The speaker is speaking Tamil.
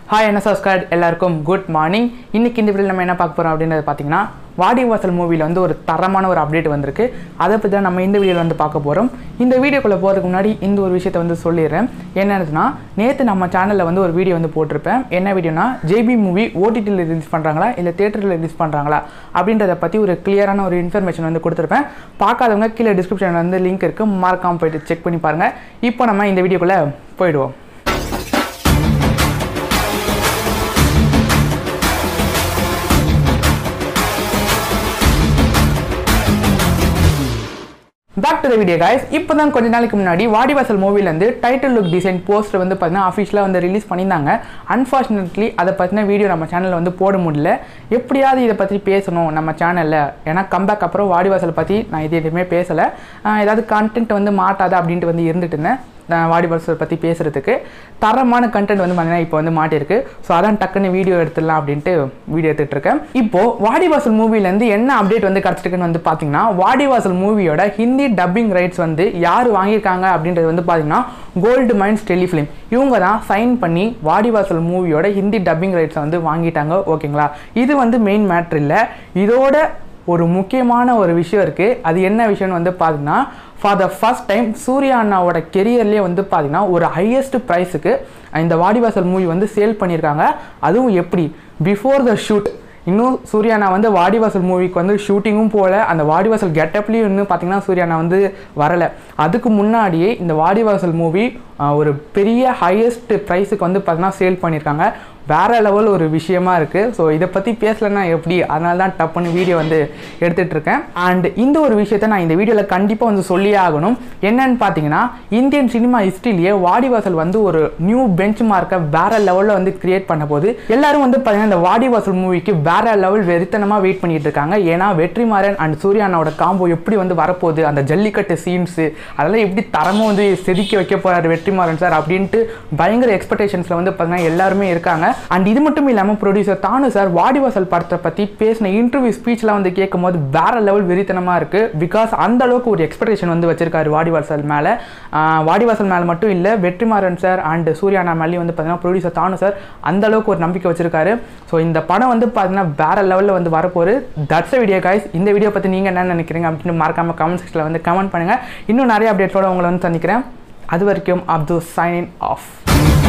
ஹாய் என்ன சப்ஸ்கிரைப் எல்லாருக்கும் குட் மார்னிங் இன்னைக்கு இந்த வீடியோ நம்ம என்ன பார்க்க போகிறோம் அப்படின்றது பார்த்தீங்கன்னா வாடிவாசல் மூவியில் வந்து ஒரு தரமான ஒரு அப்டேட் வந்திருக்கு அதை பற்றி தான் நம்ம இந்த வீடியோவில் வந்து பார்க்க போகிறோம் இந்த வீடியோக்குள்ளே போகிறதுக்கு முன்னாடி இந்த ஒரு விஷயத்தை வந்து சொல்லிடுறேன் என்னதுன்னா நேற்று நம்ம சேனலில் வந்து ஒரு வீடியோ வந்து போட்டிருப்பேன் என்ன வீடியோனா ஜேபி மூவி ஓடிடியில் ரிலீஸ் பண்ணுறாங்களா இல்லை தேட்டரில் ரிலீஸ் பண்ணுறாங்களா அப்படின்றத பற்றி ஒரு கிளியரான ஒரு இன்ஃபர்மேஷன் வந்து கொடுத்துருப்பேன் பார்க்காதவங்க கீழே டிஸ்கிரிப்ஷனில் வந்து லிங்க் இருக்குது மறக்காமல் போயிட்டு செக் பண்ணி பாருங்கள் இப்போ நம்ம இந்த வீடியோக்குள்ளே போயிடுவோம் back to the video guys இப்போ தான் கொஞ்ச நாளைக்கு முன்னாடி வாடிவாசல் மூவிலேருந்து டைட்டில் லுக் டிசைன் போஸ்டர் வந்து பார்த்தீங்கன்னா அஃபிஷியலாக வந்து ரிலீஸ் பண்ணியிருந்தாங்க அன்ஃபார்ச்சுனேட்லி அதை பற்றின வீடியோ நம்ம சேனலில் வந்து போட முடியல எப்படியாவது இதை பற்றி பேசணும் நம்ம சேனலில் ஏன்னா கம்பேக் அப்புறம் வாடிவாசல் பற்றி நான் இது எதுவுமே பேசலை ஆஹ் ஏதாவது கண்டென்ட் வந்து மாட்டாத அப்படின்ட்டு வந்து இருந்துட்டு இருந்தேன் நான் வாடிவாசல் பற்றி பேசுகிறதுக்கு தரமான கண்டென்ட் வந்து பார்த்தீங்கன்னா இப்போ வந்து மாட்டியிருக்கு ஸோ அதான் டக்குன்னு வீடியோ எடுத்துடலாம் அப்படின்ட்டு வீடியோ எடுத்துகிட்டு இருக்கேன் இப்போது வாடிவாசல் மூவிலேருந்து என்ன அப்டேட் வந்து கிடச்சிருக்குன்னு வந்து பார்த்தீங்கன்னா வாடிவாசல் மூவியோட ஹிந்தி டப்பிங் ரைட்ஸ் வந்து யார் வாங்கியிருக்காங்க அப்படின்றது வந்து பார்த்தீங்கன்னா கோல்டு மைன்ஸ் டெலிஃபிலிம் இவங்க தான் சைன் பண்ணி வாடிவாசல் மூவியோட ஹிந்தி டப்பிங் ரைட்ஸை வந்து வாங்கிட்டாங்க ஓகேங்களா இது வந்து மெயின் மேட்ரு இல்லை இதோட ஒரு முக்கியமான ஒரு விஷயம் இருக்குது அது என்ன விஷயம்னு வந்து பார்த்தீங்கன்னா for the first time Suriya அண்ணாவோட கெரியர்லேயே வந்து பார்த்தீங்கன்னா ஒரு ஹையஸ்ட் ப்ரைஸுக்கு இந்த வாடிவாசல் மூவி வந்து சேல் பண்ணியிருக்காங்க அதுவும் எப்படி பிஃபோர் த ஷூட் இன்னும் சூர்யானா வந்து வாடிவாசல் மூவிக்கு வந்து ஷூட்டிங்கும் போகல அந்த வாடிவாசல் கெட்டப்லேயும் இன்னும் பார்த்தீங்கன்னா சூர்யானா வந்து வரலை அதுக்கு முன்னாடியே இந்த வாடிவாசல் மூவி ஒரு பெரிய ஹையஸ்ட் ப்ரைஸுக்கு வந்து பார்த்தீங்கன்னா சேல் பண்ணியிருக்காங்க வேற லெவல் ஒரு விஷயமா இருக்குது ஸோ இதை பற்றி பேசலைன்னா எப்படி அதனால தான் டப்புன்னு வீடியோ வந்து எடுத்துகிட்டு இருக்கேன் அண்ட் இந்த ஒரு விஷயத்தை நான் இந்த வீடியோவில் கண்டிப்பாக வந்து சொல்லியே ஆகணும் என்னன்னு பார்த்தீங்கன்னா இந்தியன் சினிமா ஹிஸ்ட்ரியிலேயே வாடிவாசல் வந்து ஒரு நியூ பெஞ்ச் மார்க்கை வேற லெவலில் வந்து கிரியேட் பண்ண போது எல்லாரும் வந்து பார்த்தீங்கன்னா இந்த வாடிவாசல் மூவிக்கு வேற லெவல் வெறித்தனமாக வெயிட் பண்ணிட்டு இருக்காங்க ஏன்னா வெற்றிமாறன் அண்ட் சூர்யானோட காம்போ எப்படி வந்து வரப்போகுது அந்த ஜல்லிக்கட்டு சீன்ஸு அதெல்லாம் எப்படி தரமாக வந்து செதுக்கி வைக்க போகிறார் வெற்றிமாறன் சார் அப்படின்ட்டு பயங்கர எக்ஸ்பெக்டேஷன்ஸில் வந்து பார்த்தீங்கன்னா எல்லாருமே இருக்காங்க அண்ட் இது மட்டும் இல்லாமல் ப்ரொடியூசர் தானு சார் வாடிவாசல் படத்தை பற்றி பேசின இன்டர்வியூ ஸ்பீச்லாம் வந்து கேட்கும் போது வேற லெவல் வெறித்தனமாக இருக்குது பிகாஸ் அந்த அளவுக்கு ஒரு எக்ஸ்பெக்டேஷன் வந்து வச்சிருக்காரு வாடிவாசல் மேலே வாடிவாசல் மேலே மட்டும் இல்லை வெற்றிமாறன் சார் அண்ட் சூர்யானா மேலேயும் வந்து பார்த்தீங்கன்னா ப்ரொடியூசர் தானு சார் அந்த அளவுக்கு ஒரு நம்பிக்கை வச்சிருக்காரு ஸோ இந்த படம் வந்து பார்த்தீங்கன்னா வேற லெவலில் வந்து வரப்போகுது தட்ஸ் வீடியோ காய்ஸ் இந்த வீடியோ பற்றி நீங்கள் என்ன நினைக்கிறீங்க அப்படின்னு மறக்காமல் கமெண்ட் செக்ஷனில் வந்து கமெண்ட் பண்ணுங்கள் இன்னும் நிறைய அப்டேட்ஸோட உங்களை வந்து சந்திக்கிறேன் அது வரைக்கும் அப்துல் சைன் ஆஃப்